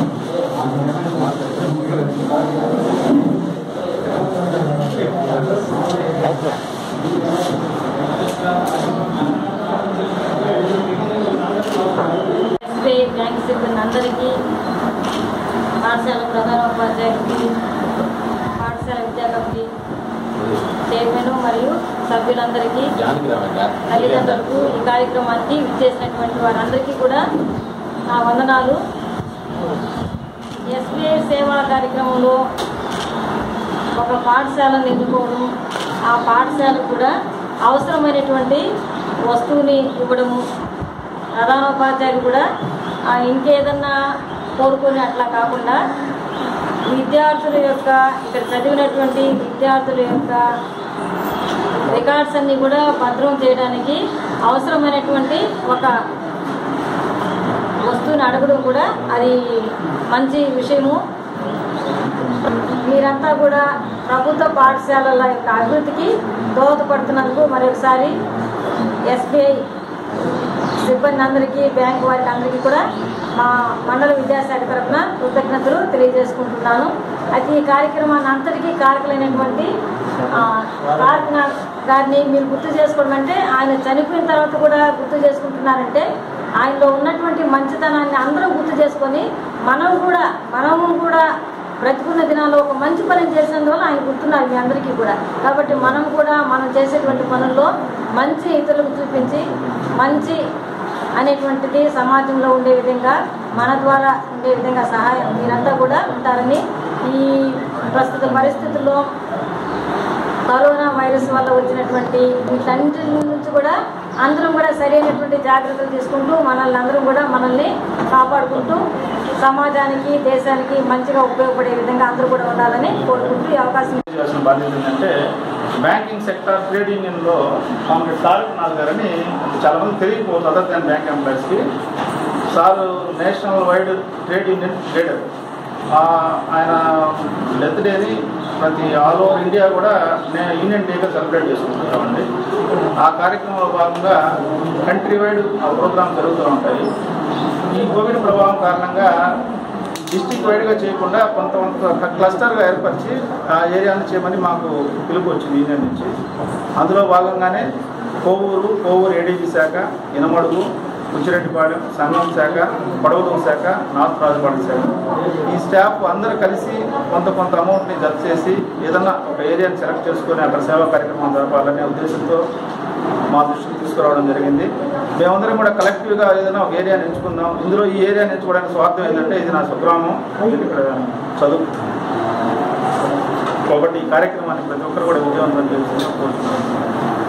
SBI bank సిబ్బంది అందరికీ పాఠశాల ప్రధానోపాధ్యాయులకి పాఠశాల విద్యా కమిటీ చైర్మన్ మరియు సభ్యులందరికీ తల్లిదండ్రులకు ఈ కార్యక్రమానికి విచ్చేసినటువంటి వారందరికీ కూడా నా వందనాలు ఎస్బీఐ సేవా కార్యక్రమంలో ఒక పాఠశాలను ఎన్నుకోవడం ఆ పాఠశాలకు కూడా అవసరమైనటువంటి వస్తువుని ఇవ్వడము ప్రధానోపాధ్యాయులు కూడా ఆ, ఇంకేదన్నా కోరుకొని అట్లా కాకుండా విద్యార్థుల యొక్క ఇక్కడ చదివినటువంటి విద్యార్థుల యొక్క రికార్డ్స్ అన్ని కూడా భద్రం చేయడానికి అవసరమైనటువంటి ఒక వస్తువుని అడగడం కూడా అది మంచి విషయము మీరంతా కూడా ప్రభుత్వ పాఠశాలల యొక్క అభివృద్ధికి దోహదపడుతున్నందుకు మరొకసారి ఎస్బీఐ సిబ్బంది అందరికీ బ్యాంకు వారికి అందరికీ కూడా మా మండల విద్యాశాఖ తరఫున కృతజ్ఞతలు తెలియజేసుకుంటున్నాను అయితే ఈ కార్యక్రమాన్ని అంతటికీ కారకులైనటువంటి ఆ, కారకున గారిని మీరు గుర్తు చేసుకోవడం అంటే ఆయన చనిపోయిన తర్వాత కూడా గుర్తు చేసుకుంటున్నారంటే ఆయనలో ఉన్నటువంటి మంచితనాన్ని అందరం గుర్తు చేసుకొని మనం కూడా మనము కూడా బ్రతికున్న దినాల్లో ఒక మంచి పని చేసినందువల్ల ఆయన గుర్తున్నారు మీ అందరికీ కూడా కాబట్టి మనం కూడా మనం చేసేటువంటి పనుల్లో మంచి ఇతరులకు చూపించి మంచి అనేటువంటిది సమాజంలో ఉండే విధంగా మన ద్వారా ఉండే విధంగా సహాయం మీరంతా కూడా ఉంటారని ఈ ప్రస్తుత పరిస్థితుల్లో కరోనా వైరస్ వల్ల వచ్చినటువంటి వీటన్నిటి నుంచి కూడా అందరం కూడా సరైనటువంటి జాగ్రత్తలు తీసుకుంటూ మనల్ని అందరం కూడా మనల్ని కాపాడుకుంటూ సమాజానికి దేశానికి మంచిగా ఉపయోగపడే విధంగా అందరూ కూడా ఉండాలని కోరుకుంటూ ఈ అవకాశం చేయాల్సిన బాధ్యత ఏంటంటే బ్యాంకింగ్ సెక్టర్ ట్రేడ్ యూనియన్లో కామ్రేడ్ తారక్ నాథ్ గారని చాలా మంది తెలియకపోవచ్చు అదర్ దాన్ బ్యాంక్ ఎంప్లాయీస్కి sir national wide trade union trader ఆ, ఆయన డెత్ డేని ప్రతి ఆల్ ఓవర్ ఇండియా కూడా నే- యూనియన్ డేగా సెలబ్రేట్ చేసుకుంటున్నామండి ఆ కార్యక్రమంలో భాగంగా కంట్రీ వైడ్ ఆ ప్రోగ్రామ్ జరుగుతూ ఉంటాయి ఈ కోవిడ్ ప్రభావం కారణంగా డిస్టిక్ వైడ్గా చేయకుండా కొంత కొంత క్లస్టర్గా ఏర్పరిచి ఆ ఏరియాను చేయమని మాకు పిలుపు వచ్చింది యూనియన్ నుంచి అందులో భాగంగానే కోవూరు కోవూరు ఏడీజీ శాఖ ఇనమడుగు కుచ్చిరెడ్డిపాలెం సంగం శాఖ పడవలూరు శాఖ నార్త్ రాజపాలెం శాఖ ఈ స్టాఫ్ అందరూ కలిసి కొంత కొంత అమౌంట్ని జత చేసి ఏదన్నా ఒక ఏరియాని సెలెక్ట్ చేసుకొని అక్కడ సేవా కార్యక్రమం జరపాలనే ఉద్దేశంతో మా దృష్టికి తీసుకురావడం జరిగింది మేమందరం కూడా కలెక్టివ్గా ఏదైనా ఒక ఏరియాని ఎంచుకుందాం ఇందులో ఈ ఏరియాని ఎంచుకోవడానికి స్వార్థం ఏంటంటే ఇది నా స్వగ్రామం నేను ఇక్కడ చదువు కాబట్టి ఈ కార్యక్రమాన్ని ప్రతి ఒక్కరు కూడా విజయవంతం చేసి కోరుతున్నాను